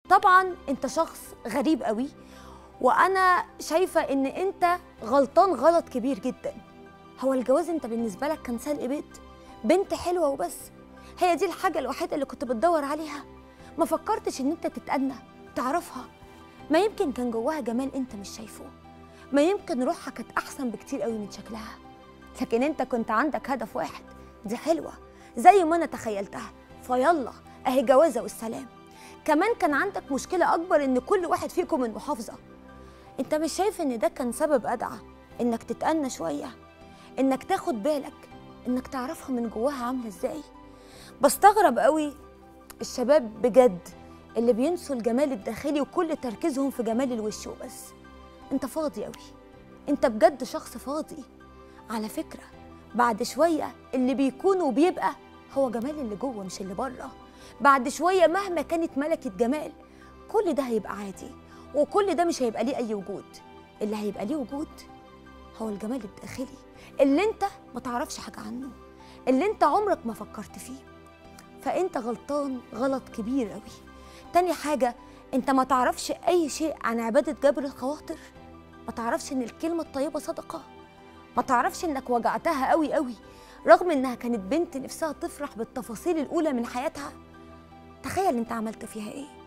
طبعا انت شخص غريب قوي وانا شايفه ان انت غلطان غلط كبير جدا هو الجواز انت بالنسبه لك كان سلق بيت بنت حلوه وبس هي دي الحاجه الوحيده اللي كنت بتدور عليها ما فكرتش ان انت تتأنى تعرفها ما يمكن كان جواها جمال انت مش شايفه ما يمكن روحها كانت احسن بكتير قوي من شكلها لكن انت كنت عندك هدف واحد دي حلوه زي ما انا تخيلتها فيلا اهي جوازه والسلام كمان كان عندك مشكله اكبر ان كل واحد فيكم من محافظه انت مش شايف ان ده كان سبب ادعى انك تتأنى شويه انك تاخد بالك انك تعرفها من جواها عامله ازاي بستغرب قوي الشباب بجد اللي بينسوا الجمال الداخلي وكل تركيزهم في جمال الوش وبس انت فاضي قوي انت بجد شخص فاضي على فكره بعد شويه اللي بيكون وبيبقى هو جمال اللي جوه مش اللي بره بعد شويه مهما كانت ملكه جمال كل ده هيبقى عادي وكل ده مش هيبقى ليه اي وجود اللي هيبقى ليه وجود هو الجمال الداخلي اللي انت ما تعرفش حاجه عنه اللي انت عمرك ما فكرت فيه فانت غلطان غلط كبير قوي تاني حاجه انت ما تعرفش اي شيء عن عباده جبر الخواطر ما تعرفش ان الكلمه الطيبه صدقه ما تعرفش انك وجعتها قوي قوي رغم انها كانت بنت نفسها تفرح بالتفاصيل الاولى من حياتها تخيل انت عملت فيها ايه